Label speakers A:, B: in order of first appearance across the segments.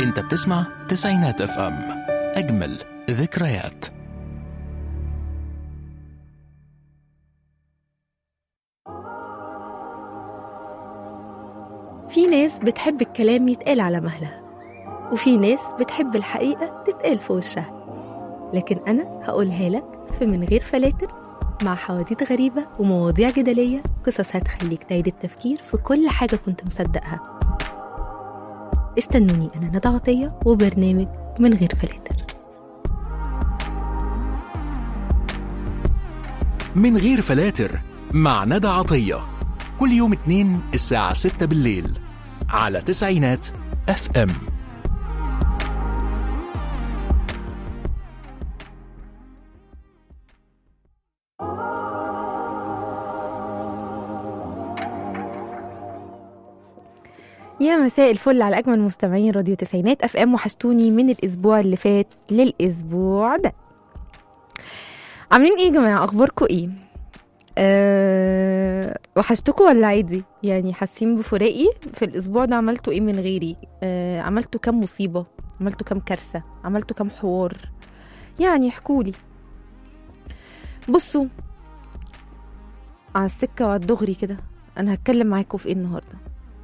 A: انت بتسمع تسعينات اف ام اجمل ذكريات
B: في ناس بتحب الكلام يتقال على مهلها وفي ناس بتحب الحقيقة تتقال في وشها لكن أنا هقولها لك في من غير فلاتر مع حواديت غريبة ومواضيع جدلية قصص هتخليك تعيد التفكير في كل حاجة كنت مصدقها استنوني أنا ندى عطية وبرنامج من غير فلاتر
A: من غير فلاتر مع ندى عطية كل يوم اتنين الساعة ستة بالليل على تسعينات اف ام
B: يا مساء الفل على اجمل مستمعين راديو تسعينات اف ام وحشتوني من الاسبوع اللي فات للاسبوع ده عاملين ايه يا جماعه اخباركم ايه أه وحشتكم ولا عادي يعني حاسين بفراقي في الاسبوع ده عملتوا ايه من غيري أه عملتوا كام مصيبه عملتوا كام كارثه عملتوا كام حوار يعني احكولي بصوا على السكه وعلى الدغري كده انا هتكلم معاكم في ايه النهارده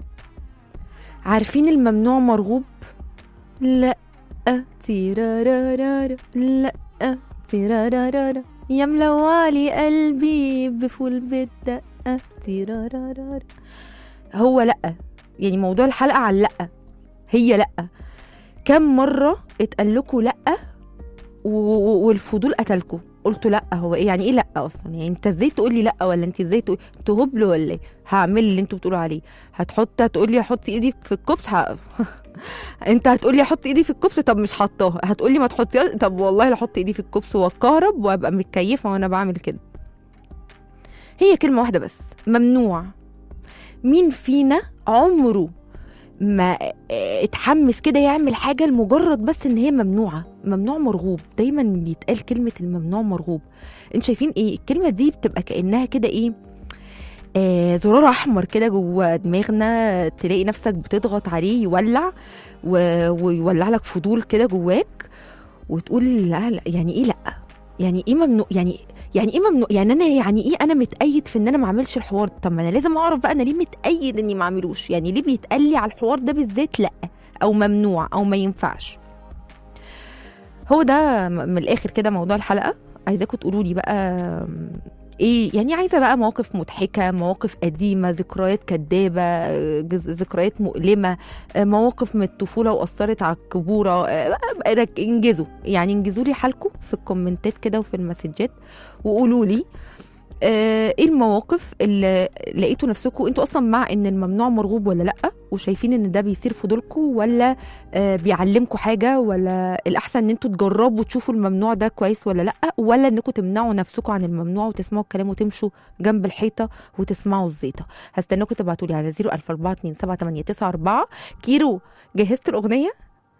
B: عارفين الممنوع مرغوب لا تيرارارارا لا تيرارارارا يا ملوالي قلبي بفول بالدقة تيرارارارا هو لا يعني موضوع الحلقة على لا هي لا كم مرة اتقال لكم لا و- و- والفضول قتلكم قلتوا لا هو ايه يعني ايه لا اصلا يعني انت ازاي تقول لي لا ولا انت ازاي تقول انتوا هبل ولا ايه هعمل اللي انتوا بتقولوا عليه هتحط هتقول لي احط ايدي في الكبس ه... انت هتقول لي احط ايدي في الكبس طب مش حطاها هتقول لي ما تحطيهاش طب والله لا احط ايدي في الكبس واتكهرب وابقى متكيفه وانا بعمل كده هي كلمه واحده بس ممنوع مين فينا عمره ما اه، اتحمس كده يعمل حاجه لمجرد بس ان هي ممنوعه ممنوع مرغوب دايما بيتقال كلمه الممنوع مرغوب انتوا شايفين ايه الكلمه دي بتبقى كانها كده ايه آه زرار احمر كده جوه دماغنا تلاقي نفسك بتضغط عليه يولع و... ويولع لك فضول كده جواك وتقول لا لا يعني ايه لا يعني ايه ممنوع يعني يعني ايه ممنوع يعني انا يعني ايه انا متأيد في ان انا ما اعملش الحوار طب ما انا لازم اعرف بقى انا ليه متأيد اني ما اعملوش يعني ليه بيتقال لي على الحوار ده بالذات لا او ممنوع او ما ينفعش هو ده م- من الاخر كده موضوع الحلقه عايزاكم تقولوا لي بقى ايه يعني عايزه بقى مواقف مضحكه مواقف قديمه ذكريات كدابه جز- ذكريات مؤلمه آه، مواقف من الطفوله واثرت على الكبوره آه، بقى- بقى انجزوا يعني انجزوا لي حالكم في الكومنتات كده وفي المسجات وقولوا لي آه، ايه المواقف اللي لقيتوا نفسكم انتوا اصلا مع ان الممنوع مرغوب ولا لا وشايفين ان ده بيثير فضولكم ولا آه، بيعلمكم حاجه ولا الاحسن ان انتوا تجربوا تشوفوا الممنوع ده كويس ولا لا ولا انكم تمنعوا نفسكم عن الممنوع وتسمعوا الكلام وتمشوا جنب الحيطه وتسمعوا الزيطه هستناكم تبعتوا لي على 004278994 كيرو جهزت الاغنيه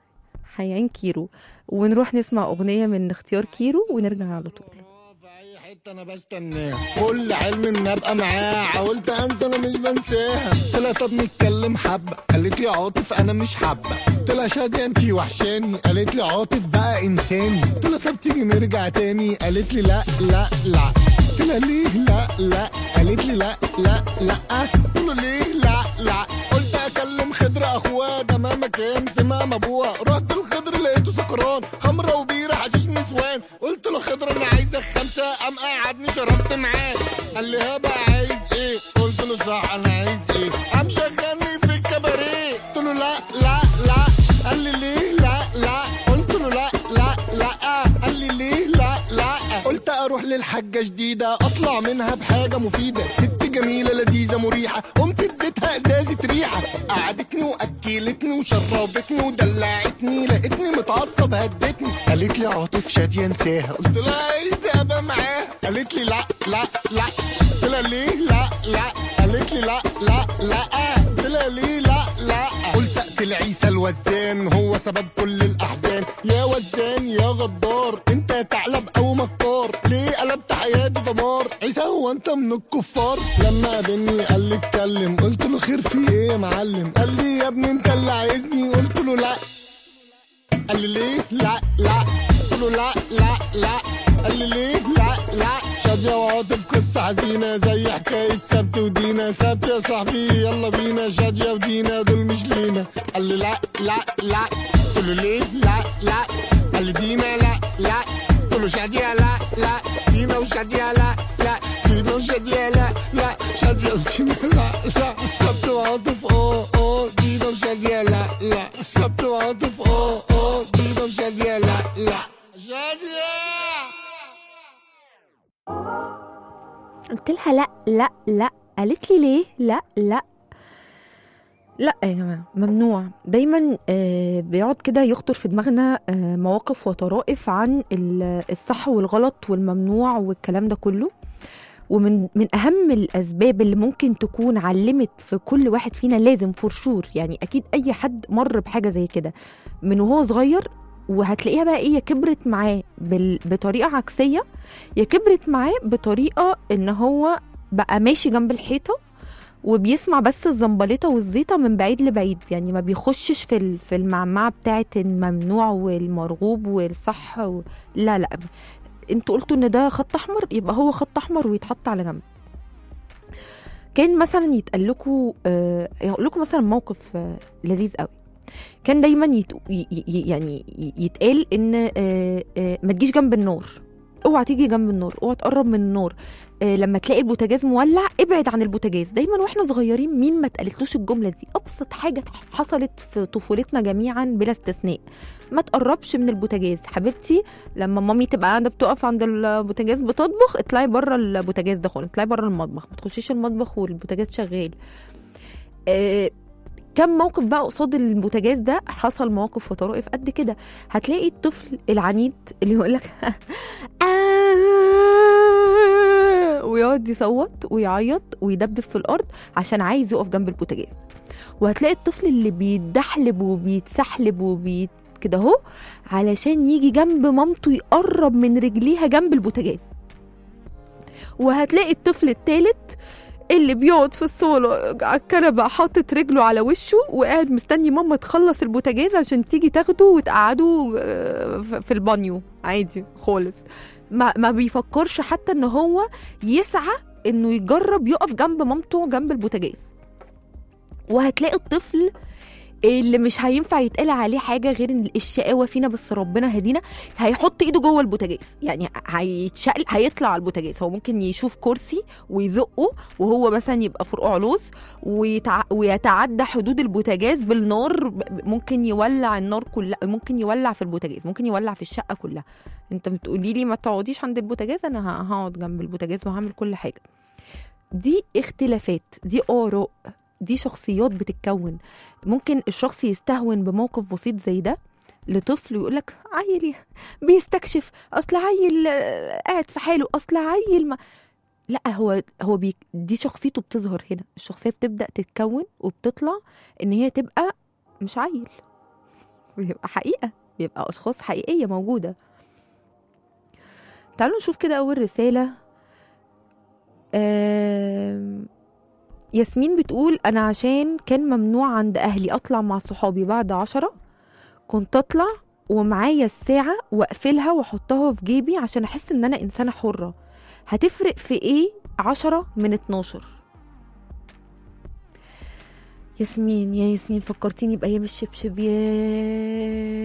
B: حيان كيرو ونروح نسمع اغنيه من اختيار كيرو ونرجع على طول
C: في اي حته انا بستناه كل علم ان ابقى معاه حاولت انسى انا مش بنساها قلت لها طب نتكلم حبه قالت لي عاطف انا مش حبه قلت لها شاديه انتي وحشاني قالت لي عاطف بقى انساني قلت لها طب تيجي نرجع تاني قالت لي لا لا لا قلت لها ليه لا لا قالت لي لا لا لا قلت له ليه لا لا قلت اكلم خضر اخوها ده مهما كان سمام ابوها رحت الخضر لقيته سكران خمره وبيره حشيش نسوان قلت له خضر انا عايزك خمسه قام قعدني شربت معاه قال لي هبه عايز ايه قلت له صح انا عايز ايه قام شغلني في الكباريه قلت له لا لا لا قال لي ليه لا لا قلت له لا لا لا قال لي ليه لا لا قلت اروح للحاجه جديده اطلع منها بحاجه مفيده ست جميله لذيذه مريحه قمت اديتها ازازه ريحه قعدتني واكلتني وشربتني ودلعتني لقيتني متعصب هدتني قالت لي عاطف شاديه انساها قلت لها عايزه ابقى معاها قالت لي لا لا لا قلت لها ليه لا لا قالت لي لا لا لا قلت لها ليه لا لا قلت اقتل عيسى الوزان هو سبب كل الاحزان يا وزان يا غدار انت ثعلب او مكار ليه قلبت حياتي دمار عيسى هو انت من الكفار لما قابلني قال لي اتكلم قلت له خير في ايه يا معلم قال لي يا ابني انت اللي عايزني قلت له لا قال لي ليه لا لا قلت له لا لا لا قال لي ليه لا لا شادية وعاطف قصة حزينة زي حكاية سبت ودينا سبت يا صاحبي يلا بينا شادية ودينا دول مش لينا قال لي لا لا لا قلت له ليه لا لا قال لي دينا لا لا قلت له شادية لا لا دينا وشادية لا لا دينا وشادية لا لا شادية ودينا لا لا سبت وعاطف اه اه دينا وشادية لا لا سبت وعاطف اه اه دينا وشادية لا لا شادية
B: قلت لها لا لا لا قالت لي ليه لا لا لا يا جماعه ممنوع دايما آه، بيقعد كده يخطر في دماغنا آه، مواقف وطرائف عن ال- الصح والغلط والممنوع والكلام ده كله ومن من اهم الاسباب اللي ممكن تكون علمت في كل واحد فينا لازم فرشور يعني اكيد اي حد مر بحاجه زي كده من وهو صغير وهتلاقيها بقى ايه يا كبرت معاه بال- بطريقه عكسيه يا كبرت معاه بطريقه ان هو بقى ماشي جنب الحيطه وبيسمع بس الزنبليطه والزيطه من بعيد لبعيد يعني ما بيخشش في ال- في المعمعه بتاعه الممنوع والمرغوب والصح و... لا لا انتوا قلتوا ان ده خط احمر يبقى هو خط احمر ويتحط على جنب كان مثلا يتقال لكم آه يقول لكم مثلا موقف آه لذيذ قوي كان دايما يت... ي... ي... يعني ي- يتقال ان آه آه ما تجيش جنب النار اوعى تيجي جنب النار اوعى تقرب من النار آه لما تلاقي البوتاجاز مولع ابعد عن البوتاجاز دايما واحنا صغيرين مين ما اتقالتلوش الجمله دي ابسط حاجه حصلت في طفولتنا جميعا بلا استثناء ما تقربش من البوتاجاز حبيبتي لما مامي تبقى قاعده بتقف عند البوتاجاز بتطبخ اطلعي بره البوتاجاز ده خالص اطلعي بره المطبخ ما تخشيش المطبخ والبوتاجاز شغال آه كم موقف بقى قصاد البوتاجاز ده حصل مواقف وطرائف قد كده هتلاقي الطفل العنيد اللي يقول لك ويقعد يصوت ويعيط ويدبدب في الارض عشان عايز يقف جنب البوتاجاز وهتلاقي الطفل اللي بيتدحلب وبيتسحلب وبيت كده اهو علشان يجي جنب مامته يقرب من رجليها جنب البوتاجاز وهتلاقي الطفل التالت اللي بيقعد في الصالة على الكنبة حاطط رجله على وشه وقاعد مستني ماما تخلص البوتاجاز عشان تيجي تاخده وتقعده آه، ف- في البانيو عادي خالص ما, ما بيفكرش حتى ان هو يسعى انه يجرب يقف جنب مامته جنب البوتاجاز وهتلاقي الطفل اللي مش هينفع يتقال عليه حاجه غير ان الشقاوه فينا بس ربنا هدينا هيحط ايده جوه البوتاجاز يعني هيتشقل هيطلع على البوتاجاز هو ممكن يشوف كرسي ويزقه وهو مثلا يبقى فرقع لوز ويتع... ويتعدى حدود البوتاجاز بالنار ب- ممكن يولع النار كلها ممكن يولع في البوتاجاز ممكن يولع في الشقه كلها انت بتقولي لي ما تقعديش عند البوتاجاز انا ه- هقعد جنب البوتاجاز وهعمل كل حاجه دي اختلافات دي اراء دي شخصيات بتتكون ممكن الشخص يستهون بموقف بسيط زي ده لطفل ويقول لك عيل بيستكشف اصل عيل آه، قاعد في حاله اصل عيل ما لا هو هو بي دي شخصيته بتظهر هنا الشخصيه بتبدا تتكون وبتطلع ان هي تبقى مش عيل بيبقى حقيقه بيبقى اشخاص حقيقيه موجوده تعالوا نشوف كده اول رساله آم، ياسمين بتقول انا عشان كان ممنوع عند اهلي اطلع مع صحابي بعد عشرة كنت اطلع ومعايا الساعة واقفلها واحطها في جيبي عشان احس ان انا انسانة حرة هتفرق في ايه عشرة من اتناشر ياسمين يا ياسمين فكرتيني بأيام الشبشب يا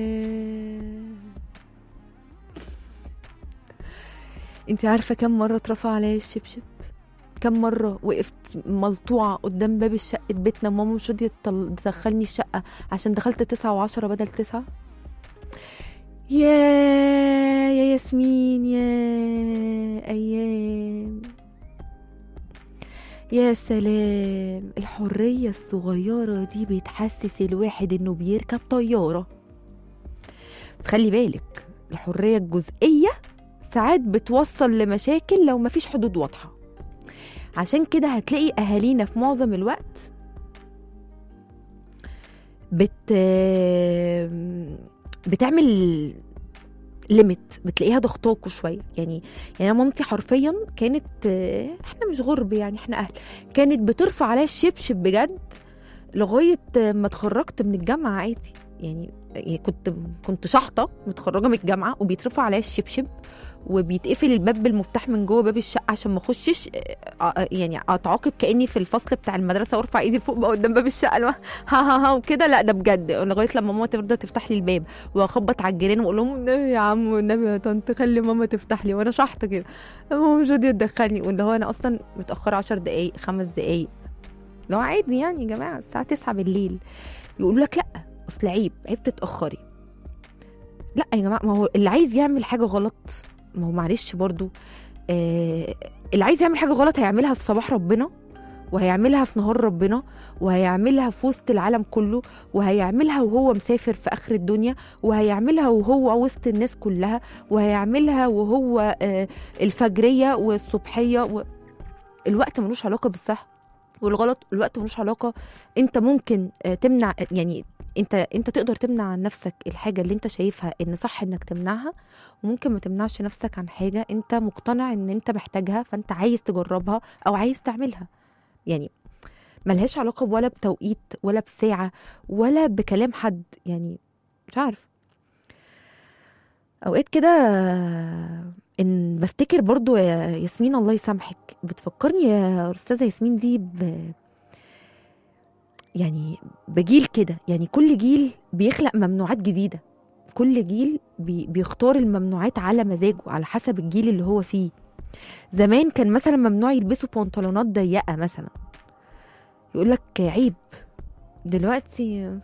B: انت عارفة كم مرة اترفع عليا الشبشب كم مرة وقفت ملطوعة قدام باب الشقة بيتنا ماما مش راضية تطل- تدخلني الشقة عشان دخلت تسعة وعشرة بدل تسعة يا يا ياسمين يا أيام يا سلام الحرية الصغيرة دي بتحسس الواحد انه بيركب طيارة خلي بالك الحرية الجزئية ساعات بتوصل لمشاكل لو مفيش حدود واضحة عشان كده هتلاقي أهالينا في معظم الوقت بت بتعمل ليميت بتلاقيها ضغطاكوا شويه يعني يعني انا مامتي حرفيا كانت آه، احنا مش غرب يعني احنا اهل كانت بترفع عليا الشبشب بجد لغايه آه، ما اتخرجت من الجامعه عادي يعني يعني كنت كنت شحطه متخرجه من الجامعه وبيترفع عليا الشبشب وبيتقفل الباب بالمفتاح من جوه باب الشقه عشان ما اخشش آه، آه، يعني اتعاقب كاني في الفصل بتاع المدرسه وارفع ايدي لفوق بقى قدام باب الشقه اللي هو ها ها ها وكده لا ده بجد لغايه لما ماما ترضى تفتح لي الباب واخبط على الجيران واقول لهم النبي يا عم والنبي يا طنط خلي ماما تفتح لي وانا شحطه كده ماما مش راضيه تدخلني واللي هو انا اصلا متاخره 10 دقائق خمس دقائق اللي هو عادي يعني يا جماعه الساعه 9 بالليل يقولوا لك لا اصل عيب عيب تتاخري لا يا جماعه ما هو اللي عايز يعمل حاجه غلط ما هو معلش برضو آه اللي عايز يعمل حاجه غلط هيعملها في صباح ربنا وهيعملها في نهار ربنا وهيعملها في وسط العالم كله وهيعملها وهو مسافر في اخر الدنيا وهيعملها وهو وسط الناس كلها وهيعملها وهو آه الفجريه والصبحيه و... الوقت ملوش علاقه بالصح والغلط الوقت ملوش علاقه انت ممكن آه، تمنع يعني انت انت تقدر تمنع عن نفسك الحاجه اللي انت شايفها ان صح انك تمنعها وممكن ما تمنعش نفسك عن حاجه انت مقتنع ان انت محتاجها فانت عايز تجربها او عايز تعملها يعني ملهاش علاقه ولا بتوقيت ولا بساعه ولا بكلام حد يعني مش عارف اوقات كده آه، ان بفتكر برضو يا ياسمين الله يسامحك بتفكرني يا استاذه ياسمين دي ب يعني بجيل كده يعني كل جيل بيخلق ممنوعات جديده كل جيل بي بيختار الممنوعات على مزاجه على حسب الجيل اللي هو فيه زمان كان مثلا ممنوع يلبسوا بنطلونات ضيقه مثلا يقول لك عيب دلوقتي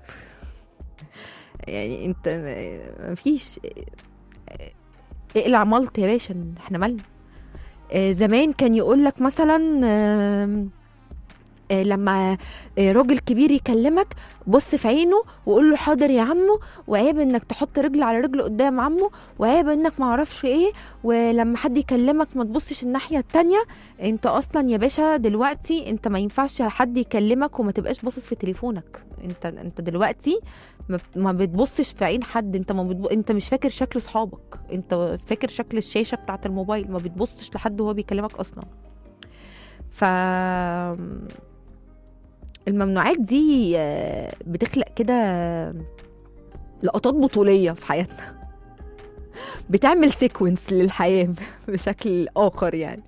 B: يعني انت مفيش اقلع ملط يا باشا احنا مالنا آه، زمان كان يقول لك مثلا آم، آه، لما آه، راجل كبير يكلمك بص في عينه وقول له حاضر يا عمو وعيب انك تحط رجل على رجل قدام عمو وعيب انك معرفش ايه ولما حد يكلمك ما تبصش الناحيه التانية انت اصلا يا باشا دلوقتي انت ما ينفعش حد يكلمك وما تبقاش باصص في تليفونك انت انت دلوقتي ما بت- ما بتبصش في عين حد انت ما بتب... انت مش فاكر شكل اصحابك انت فاكر شكل الشاشه بتاعه الموبايل ما بتبصش لحد وهو بيكلمك اصلا ف الممنوعات دي آه، بتخلق كده لقطات بطوليه في حياتنا بتعمل سيكونس للحياه بشكل اخر يعني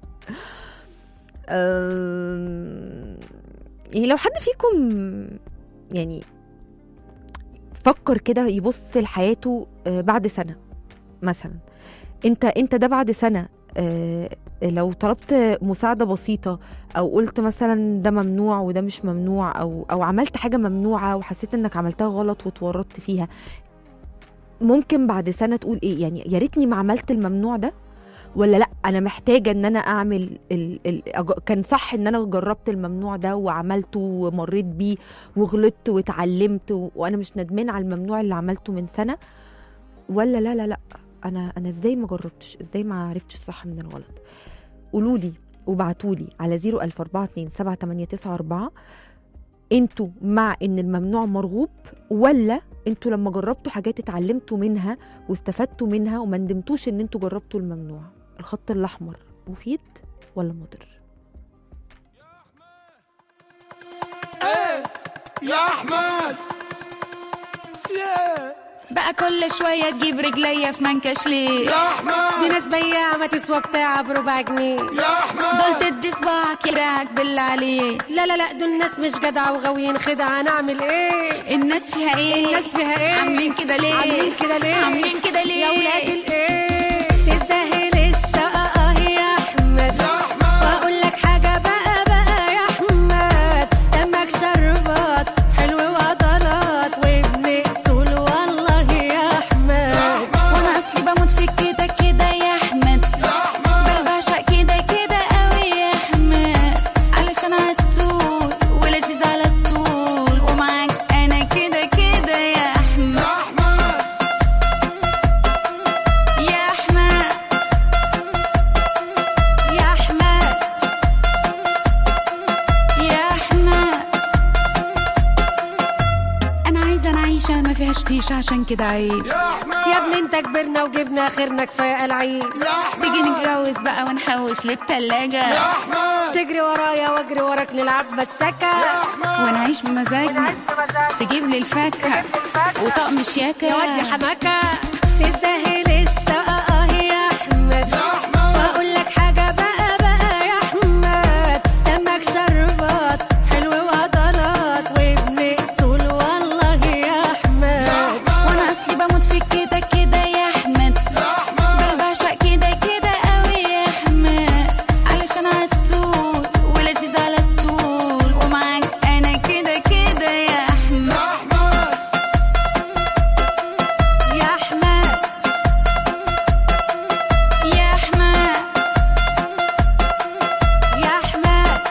B: أم، يعني لو حد فيكم يعني فكر كده يبص لحياته آه، بعد سنه مثلا انت انت ده بعد سنه آه، لو طلبت مساعده بسيطه او قلت مثلا ده ممنوع وده مش ممنوع او او عملت حاجه ممنوعه وحسيت انك عملتها غلط واتورطت فيها ممكن بعد سنه تقول ايه يعني يا ريتني ما عملت الممنوع ده ولا لا انا محتاجه ان انا اعمل ال... ال... أج- كان صح ان انا جربت الممنوع ده وعملته ومريت بيه وغلطت واتعلمت و... وانا مش ندمان على الممنوع اللي عملته من سنه ولا لا لا لا انا انا ازاي ما جربتش ازاي ما عرفتش الصح من الغلط قولوا لي وابعتوا لي على 004278994 انتوا مع ان الممنوع مرغوب ولا انتوا لما جربتوا حاجات اتعلمتوا منها واستفدتوا منها وما ندمتوش ان انتوا جربتوا الممنوع الخط الاحمر مفيد ولا مضر
C: يا احمد
D: بقى كل شوية تجيب رجليا في منكش ليه
C: يا احمد
D: دي ناس بياعة ما تسوى بتاع بربع جنيه
C: يا احمد
D: دول تدي صباعك يراك بالله عليه
E: لا لا لا دول ناس مش جدعة وغاويين خدعة نعمل ايه
D: الناس فيها ايه
E: الناس فيها ايه
D: عاملين كده ليه
E: عاملين كده ليه
D: عاملين كده ليه
E: يا ولاد الايه تستاهل الشقة يا احمد
C: يا احمد
E: واقول لك حاجة بقى بقى يا احمد دمك شربات حلو وعضلات وابن اصول والله يا احمد
D: وانا اصلي بموت فيك كده كده يا احمد بل بعشق كده كده قوي يا احمد علشان عسول ولذيذ على الطول ومعاك انا كده كده يا احمد
C: يا احمد
D: يا فرفوشة ما فيهاش تيشة عشان كده عيب
E: يا ابني انت كبرنا وجبنا اخرنا كفايه العيد
D: تيجي نتجوز بقى ونحوش للتلاجة
E: تجري ورايا واجري وراك نلعب مسكه
D: ونعيش بمزاجنا تجيب لي الفاكهة وطقم شياكة
E: يا واد يا حماكه تستاهل الشقه اه يا احمد واقول لك حاجه بقى بقى يا احمد دمك شربات حلو وعضلات وابن اصول والله يا احمد
D: وانا اصلي بموت فيك كده كده يا احمد بل بعشق كده كده قوي يا احمد علشان عسول ولذيذ على الطول ومعاك انا كده كده يا احمد
E: يا احمد
D: يا احمد
E: يا احمد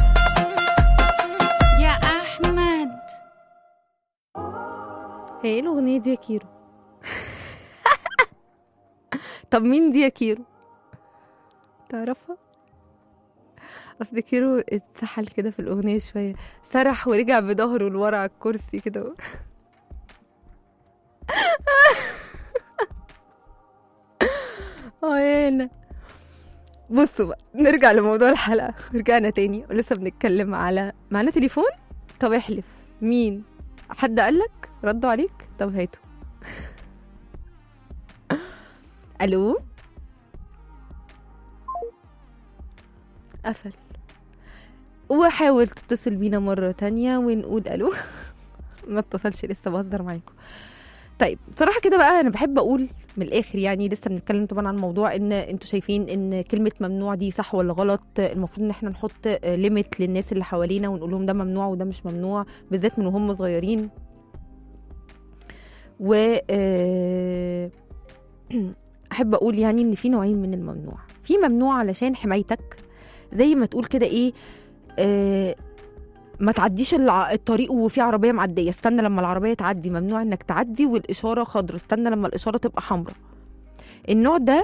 D: يا احمد
B: هي ايه الاغنيه دي يا كيرو طب مين دي يا كيرو تعرفها اصل كيرو اتسحل كده في الاغنيه شويه سرح ورجع بظهره لورا على الكرسي كده اه يا هنا بصوا بقى نرجع لموضوع الحلقه رجعنا تاني ولسه بنتكلم على معانا تليفون طب احلف مين حد قالك ردوا عليك طب هاتوا الو قفل وحاول تتصل بينا مرة تانية ونقول الو ما اتصلش لسه بهزر معاكم طيب بصراحة كده بقى أنا بحب أقول من الآخر يعني لسه بنتكلم طبعا عن موضوع إن أنتوا شايفين إن كلمة ممنوع دي صح ولا غلط المفروض إن إحنا نحط ليميت للناس اللي حوالينا ونقول لهم ده ممنوع وده مش ممنوع بالذات من وهم صغيرين و آه، احب اقول يعني ان في نوعين من الممنوع في ممنوع علشان حمايتك زي ما تقول كده ايه آه ما تعديش الع- الطريق وفي عربيه معديه استنى لما العربيه تعدي ممنوع انك تعدي والاشاره خضر استنى لما الاشاره تبقى حمراء النوع ده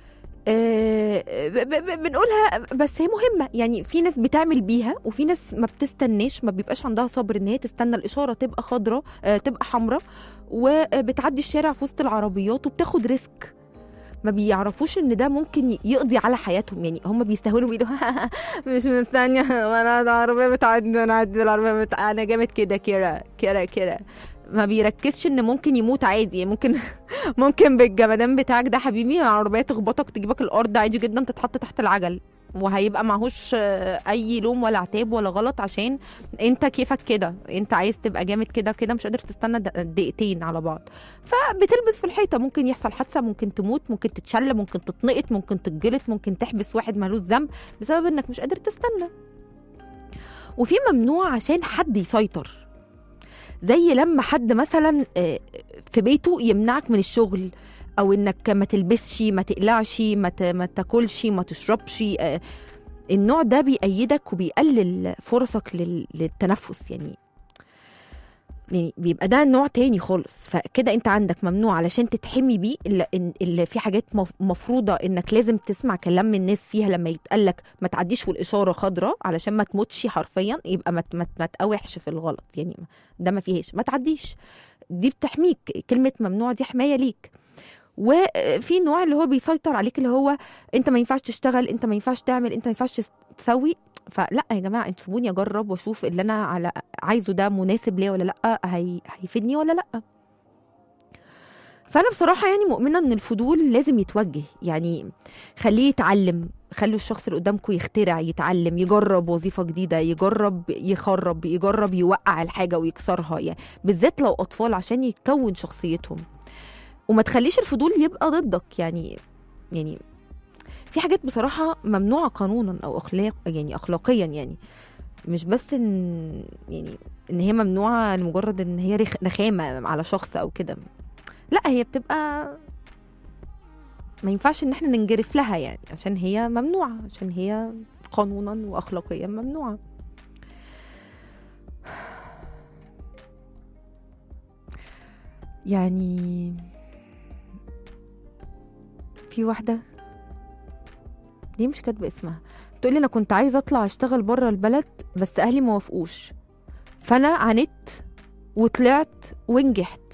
B: آه، ب- ب- ب- بنقولها بس هي مهمه يعني في ناس بتعمل بيها وفي ناس ما بتستناش ما بيبقاش عندها صبر ان هي تستنى الاشاره تبقى خضراء آه، تبقى حمراء وبتعدي الشارع في وسط العربيات وبتاخد ريسك ما بيعرفوش ان ده ممكن يقضي على حياتهم يعني هم بيستهونوا بيقولوا مش مستنيه وانا العربيه بتعدي انا عدي العربيه بتع... انا جامد كده كده كده كده ما بيركزش ان ممكن يموت عادي يعني ممكن ممكن بالجمدان بتاعك ده حبيبي العربيه تخبطك تجيبك الارض عادي جدا تتحط تحت العجل وهيبقى معهوش آه، اي لوم ولا عتاب ولا غلط عشان انت كيفك كده انت عايز تبقى جامد كده كده مش قادر تستنى د- دقيقتين على بعض فبتلبس في الحيطه ممكن يحصل حادثه ممكن تموت ممكن تتشل ممكن تتنقط ممكن تتجلط ممكن تحبس واحد مالوش ذنب بسبب انك مش قادر تستنى وفي ممنوع عشان حد يسيطر زي لما حد مثلا آه، في بيته يمنعك من الشغل او انك ما تلبسش ما تقلعش ما ت- ما تاكلش ما تشربش آه، النوع ده بيأيدك وبيقلل فرصك لل- للتنفس يعني يعني بيبقى ده نوع تاني خالص فكده انت عندك ممنوع علشان تتحمي بيه اللي, اللي في حاجات مف- مفروضه انك لازم تسمع كلام من الناس فيها لما يتقالك ما تعديش والاشاره خضراء علشان ما تموتش حرفيا يبقى ما ت- ما ت- ما تقاوحش في الغلط يعني ده ما فيهاش ما تعديش دي بتحميك كلمه ممنوع دي حمايه ليك وفي نوع اللي هو بيسيطر عليك اللي هو انت ما ينفعش تشتغل انت ما ينفعش تعمل انت ما ينفعش تس- تسوي فلا يا جماعه انتوا سيبوني اجرب واشوف اللي انا على عايزه ده مناسب ليا ولا لا هي... هيفيدني ولا لا فانا بصراحه يعني مؤمنه ان الفضول لازم يتوجه يعني خليه يتعلم خلوا الشخص اللي قدامكم يخترع يتعلم يجرب وظيفه جديده يجرب يخرب يجرب يوقع الحاجه ويكسرها يعني بالذات لو اطفال عشان يتكون شخصيتهم وما تخليش الفضول يبقى ضدك يعني يعني في حاجات بصراحه ممنوعه قانونا او اخلاق يعني اخلاقيا يعني مش بس ان يعني ان هي ممنوعه لمجرد ان هي رخ- رخامه على شخص او كده لا هي بتبقى ما ينفعش ان احنا ننجرف لها يعني عشان هي ممنوعه عشان هي قانونا واخلاقيا ممنوعه يعني في واحده ليه مش كاتبه اسمها تقولي انا كنت عايزه اطلع اشتغل بره البلد بس اهلي ما وافقوش فانا عانيت وطلعت ونجحت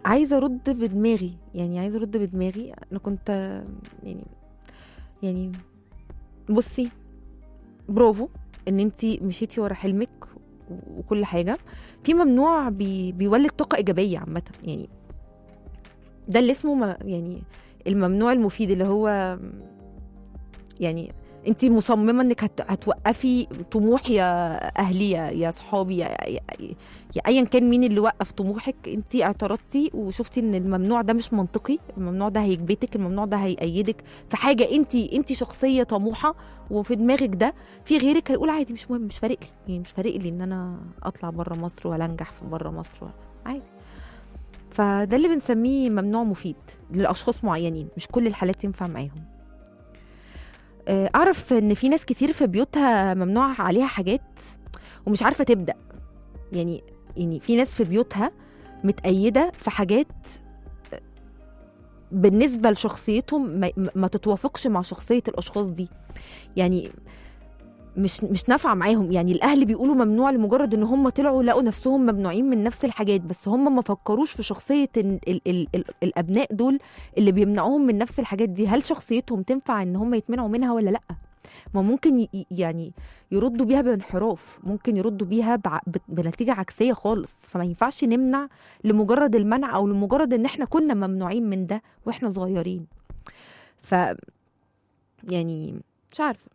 B: عايزه ارد بدماغي يعني عايزه ارد بدماغي انا كنت آه، يعني يعني بصي برافو ان انت مشيتي ورا حلمك و- وكل حاجه في ممنوع بي بيولد طاقه ايجابيه عامه يعني ده اللي اسمه ما يعني الممنوع المفيد اللي هو يعني انت مصممه انك هت... هتوقفي طموح يا اهلي يا, يا صحابي يا... يا... يا ايا كان مين اللي وقف طموحك انت اعترضتي وشفتي ان الممنوع ده مش منطقي الممنوع ده هيكبتك الممنوع ده هيأيدك في حاجه انت انت شخصيه طموحه وفي دماغك ده في غيرك هيقول عادي مش مهم مش فارق لي يعني مش فارق لي ان انا اطلع بره مصر ولا انجح في بره مصر ولا عادي فده اللي بنسميه ممنوع مفيد لاشخاص معينين مش كل الحالات ينفع معاهم آه، اعرف ان في ناس كتير في بيوتها ممنوع عليها حاجات ومش عارفه تبدا يعني يعني في ناس في بيوتها متأيده في حاجات آه، بالنسبه لشخصيتهم ما, ما تتوافقش مع شخصيه الاشخاص دي يعني مش مش نافعه معاهم يعني الاهل بيقولوا ممنوع لمجرد ان هم طلعوا لقوا نفسهم ممنوعين من نفس الحاجات بس هم ما فكروش في شخصيه ال ال ال ال الابناء دول اللي بيمنعوهم من نفس الحاجات دي هل شخصيتهم تنفع ان هم يتمنعوا منها ولا لا ما ممكن ي- ي- يعني يردوا بيها بانحراف ممكن يردوا بيها بع- ب- بنتيجه عكسيه خالص فما ينفعش نمنع لمجرد المنع او لمجرد ان احنا كنا ممنوعين من ده واحنا صغيرين ف يعني مش عارفه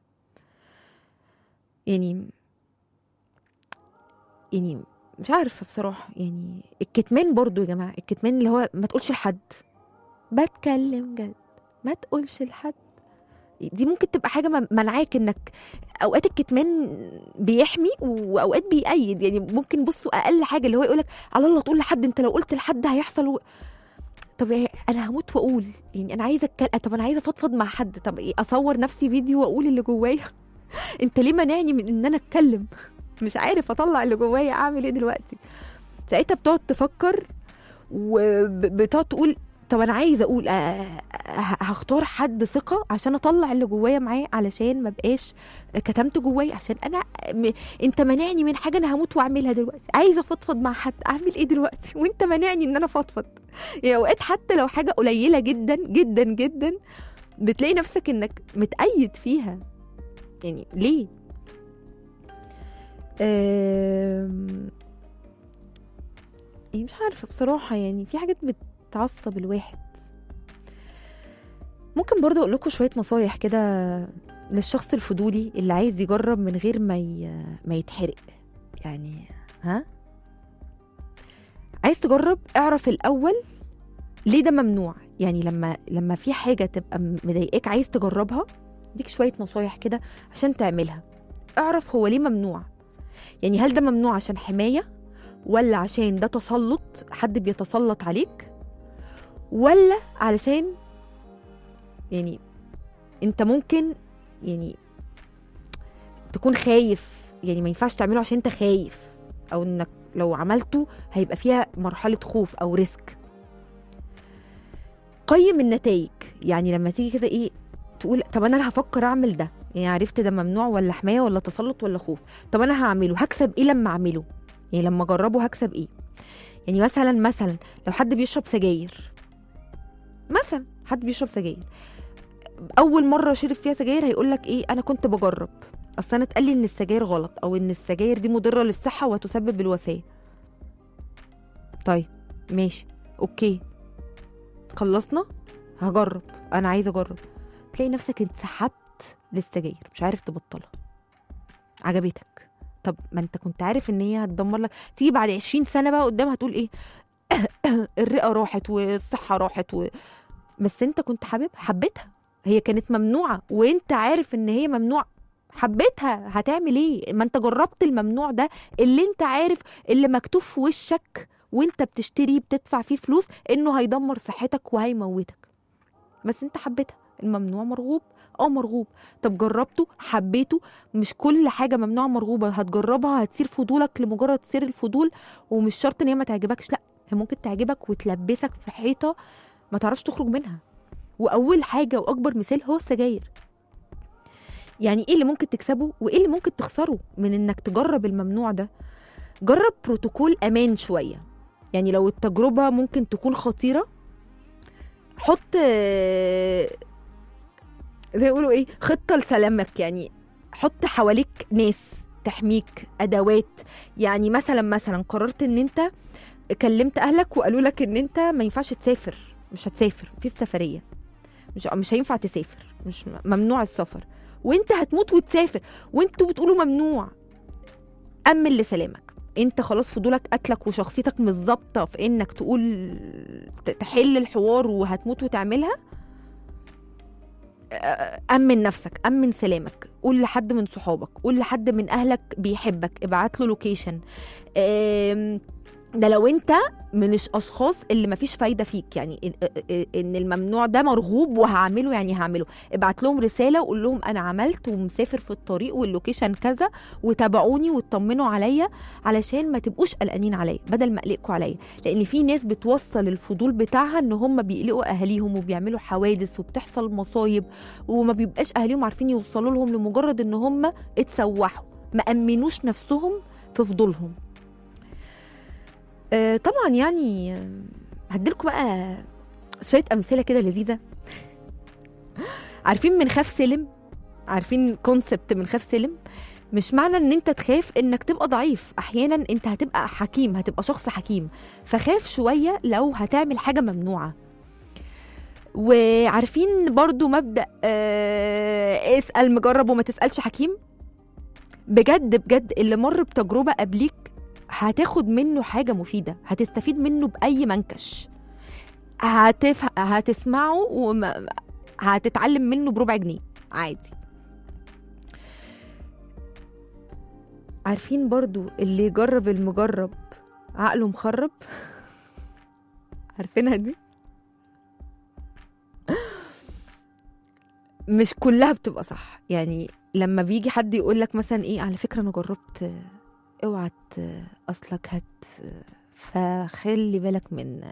B: يعني يعني مش عارفه بصراحه يعني الكتمان برضو يا جماعه الكتمان اللي هو ما تقولش لحد بتكلم جد ما تقولش لحد دي ممكن تبقى حاجه من- منعاك انك اوقات الكتمان بيحمي واوقات بيأيد يعني ممكن بصوا اقل حاجه اللي هو يقولك على الله تقول لحد انت لو قلت لحد هيحصل و... طب إيه، انا هموت واقول يعني انا عايزه أتكلم طب انا عايزه افضفض مع حد طب إيه اصور نفسي فيديو واقول اللي جوايا انت ليه مانعني من ان انا اتكلم مش عارف اطلع اللي جوايا اعمل ايه دلوقتي ساعتها بتقعد تفكر وبتقعد تقول طب انا عايزه اقول آه، آه، هختار حد ثقه عشان اطلع اللي جوايا معاه علشان ما بقاش كتمت جوايا عشان انا م... انت مانعني من حاجه انا هموت واعملها دلوقتي عايزه افضفض مع حد اعمل ايه دلوقتي وانت مانعني ان انا افضفض يعني اوقات حتى لو حاجه قليله جدا جدا جدا بتلاقي نفسك انك متأيد فيها يعني ليه أم... يعني مش عارفه بصراحه يعني في حاجات بتعصب الواحد ممكن برضه اقول لكم شويه نصايح كده للشخص الفضولي اللي عايز يجرب من غير ما ي... ما يتحرق يعني ها عايز تجرب اعرف الاول ليه ده ممنوع يعني لما لما في حاجه تبقى مضايقاك عايز تجربها ديك شويه نصايح كده عشان تعملها اعرف هو ليه ممنوع يعني هل ده ممنوع عشان حمايه ولا عشان ده تسلط حد بيتسلط عليك ولا علشان يعني انت ممكن يعني تكون خايف يعني ما ينفعش تعمله عشان انت خايف او انك لو عملته هيبقى فيها مرحله خوف او ريسك قيم النتائج يعني لما تيجي كده ايه تقول طب انا هفكر اعمل ده يعني عرفت ده ممنوع ولا حمايه ولا تسلط ولا خوف طب انا هعمله هكسب ايه لما اعمله يعني لما اجربه هكسب ايه يعني مثلا مثلا لو حد بيشرب سجاير مثلا حد بيشرب سجاير اول مره شرب فيها سجاير هيقول لك ايه انا كنت بجرب اصل انا اتقال لي ان السجاير غلط او ان السجاير دي مضره للصحه وتسبب الوفاه طيب ماشي اوكي خلصنا هجرب انا عايزه اجرب تلاقي نفسك انسحبت للسجاير مش عارف تبطلها عجبتك طب ما انت كنت عارف ان هي هتدمر لك تيجي بعد 20 سنه بقى قدام هتقول ايه الرئه راحت والصحه راحت و... بس انت كنت حابب حبيتها هي كانت ممنوعه وانت عارف ان هي ممنوع حبيتها هتعمل ايه ما انت جربت الممنوع ده اللي انت عارف اللي مكتوب في وشك وانت بتشتريه بتدفع فيه فلوس انه هيدمر صحتك وهيموتك بس انت حبيتها الممنوع مرغوب اه مرغوب طب جربته حبيته مش كل حاجه ممنوعه مرغوبه هتجربها هتصير فضولك لمجرد سير الفضول ومش شرط ان هي ما تعجبكش لا هي ممكن تعجبك وتلبسك في حيطه ما تعرفش تخرج منها واول حاجه واكبر مثال هو السجاير يعني ايه اللي ممكن تكسبه وايه اللي ممكن تخسره من انك تجرب الممنوع ده جرب بروتوكول امان شويه يعني لو التجربة ممكن تكون خطيرة حط آه، زي ما يقولوا ايه خطة لسلامك يعني حط حواليك ناس تحميك ادوات يعني مثلا مثلا قررت ان انت كلمت اهلك وقالوا لك ان انت ما ينفعش تسافر مش هتسافر في السفريه مش مش هينفع تسافر مش ممنوع السفر وانت هتموت وتسافر وانتوا بتقولوا ممنوع امن لسلامك انت خلاص فضولك قتلك وشخصيتك مش ظابطه في انك تقول ت- تحل الحوار وهتموت وتعملها آه، امن نفسك امن سلامك قول لحد من صحابك قول لحد من اهلك بيحبك ابعت له لوكيشن ده لو انت من الاشخاص اللي مفيش فايده فيك يعني ال- ال- ان الممنوع ده مرغوب وهعمله يعني هعمله ابعت لهم رساله وقول لهم انا عملت ومسافر في الطريق واللوكيشن كذا وتابعوني واطمنوا عليا علشان ما تبقوش قلقانين عليا بدل ما اقلقكوا عليا لان في ناس بتوصل الفضول بتاعها ان هم بيقلقوا اهاليهم وبيعملوا حوادث وبتحصل مصايب وما بيبقاش اهاليهم عارفين يوصلوا لهم لمجرد ان هم اتسوحوا ما امنوش نفسهم في فضولهم آه، طبعا يعني آه، هديلكوا بقى شويه امثله كده لذيذه عارفين من خاف سلم عارفين كونسبت من خاف سلم مش معنى ان انت تخاف انك تبقى ضعيف احيانا انت هتبقى حكيم هتبقى شخص حكيم فخاف شويه لو هتعمل حاجه ممنوعه وعارفين برضو مبدا آه اسال مجرب وما تسالش حكيم بجد بجد اللي مر بتجربه قبليك هتاخد منه حاجة مفيدة هتستفيد منه بأي منكش هتف... هتسمعه وما... هتتعلم منه بربع جنيه عادي عارفين برضو اللي يجرب المجرب عقله مخرب عارفينها دي مش كلها بتبقى صح يعني لما بيجي حد يقول لك مثلا ايه على فكره انا جربت اوعى ت- اصلك هت فخلي بالك من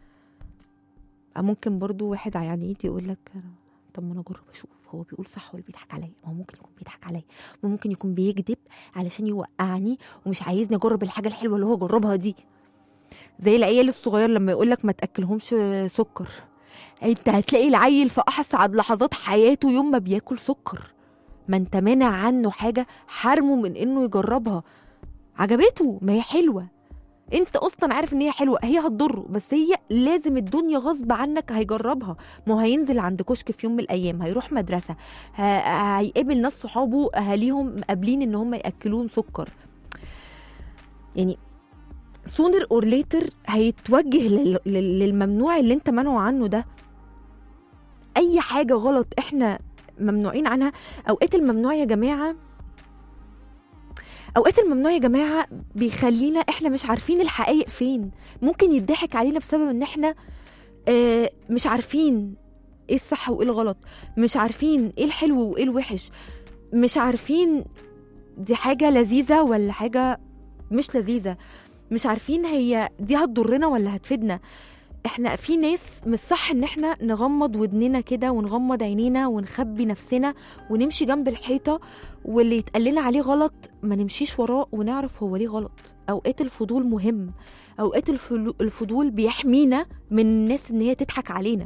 B: ممكن برضو واحد عنيد يقول لك طب ما انا اجرب اشوف هو بيقول صح ولا بيضحك عليا ما هو ممكن يكون بيضحك عليا وممكن يكون بيكذب علشان يوقعني ومش عايزني اجرب الحاجه الحلوه اللي هو جربها دي زي العيال الصغير لما يقول لك ما تاكلهمش سكر انت هتلاقي العيل في احسعد لحظات حياته يوم ما بياكل سكر ما انت مانع عنه حاجه حرمه من انه يجربها عجبته ما هي حلوه انت اصلا عارف ان هي حلوه هي هتضره بس هي لازم الدنيا غصب عنك هيجربها ما هو هينزل عند كشك في يوم من الايام هيروح مدرسه ه- هيقابل ناس صحابه اهاليهم قابلين ان هم ياكلوهم سكر يعني sooner or later هيتوجه لل- لل- للممنوع اللي انت منعه عنه ده اي حاجه غلط احنا ممنوعين عنها اوقات الممنوع يا جماعه اوقات الممنوع يا جماعه بيخلينا احنا مش عارفين الحقائق فين ممكن يضحك علينا بسبب ان احنا آه، مش عارفين ايه الصح وايه الغلط مش عارفين ايه الحلو وايه الوحش مش عارفين دي حاجه لذيذه ولا حاجه مش لذيذه مش عارفين هي دي هتضرنا ولا هتفيدنا احنا في ناس مش صح ان احنا نغمض ودننا كده ونغمض عينينا ونخبي نفسنا ونمشي جنب الحيطه واللي يتقال لنا عليه غلط ما نمشيش وراه ونعرف هو ليه غلط اوقات الفضول مهم اوقات الفلو- الفضول بيحمينا من الناس ان هي تضحك علينا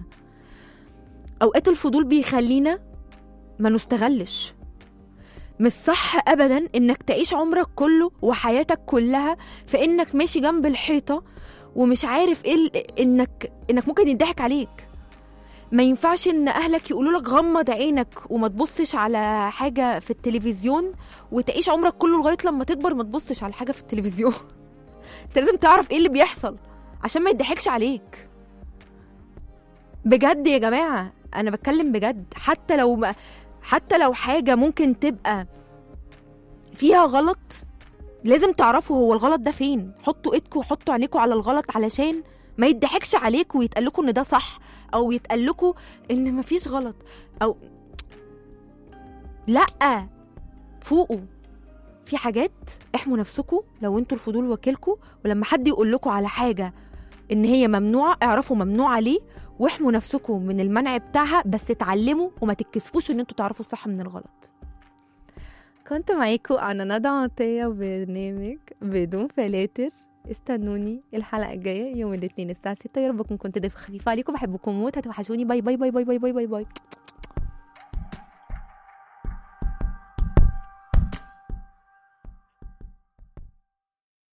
B: اوقات الفضول بيخلينا ما نستغلش مش صح ابدا انك تعيش عمرك كله وحياتك كلها في انك ماشي جنب الحيطه ومش عارف ايه ال- انك انك ممكن يضحك عليك ما ينفعش ان اهلك يقولوا لك غمض عينك وما تبصش على حاجه في التلفزيون وتعيش عمرك كله لغايه لما تكبر ما تبصش على حاجه في التلفزيون انت لازم تعرف ايه اللي بيحصل عشان ما يضحكش عليك بجد يا جماعه انا بتكلم بجد حتى لو ما حتى لو حاجه ممكن تبقى فيها غلط لازم تعرفوا هو الغلط ده فين حطوا ايدكم وحطوا عينيكم على الغلط علشان ما يضحكش عليكم ويتقال لكم ان ده صح او يتقال لكم ان مفيش غلط او لا فوقوا في حاجات احموا نفسكم لو انتوا الفضول وكيلكم ولما حد يقول لكم على حاجه ان هي ممنوعه اعرفوا ممنوعه ليه واحموا نفسكم من المنع بتاعها بس اتعلموا وما تتكسفوش ان انتوا تعرفوا الصح من الغلط كنت معاكم أنا ندى عطية برنامج بدون فلاتر استنوني الحلقه الجايه يوم الاثنين الساعه 6 يا رب اكون كنت ضيف خفيف عليكم بحبكم موت هتوحشوني باي باي باي باي باي باي باي, باي.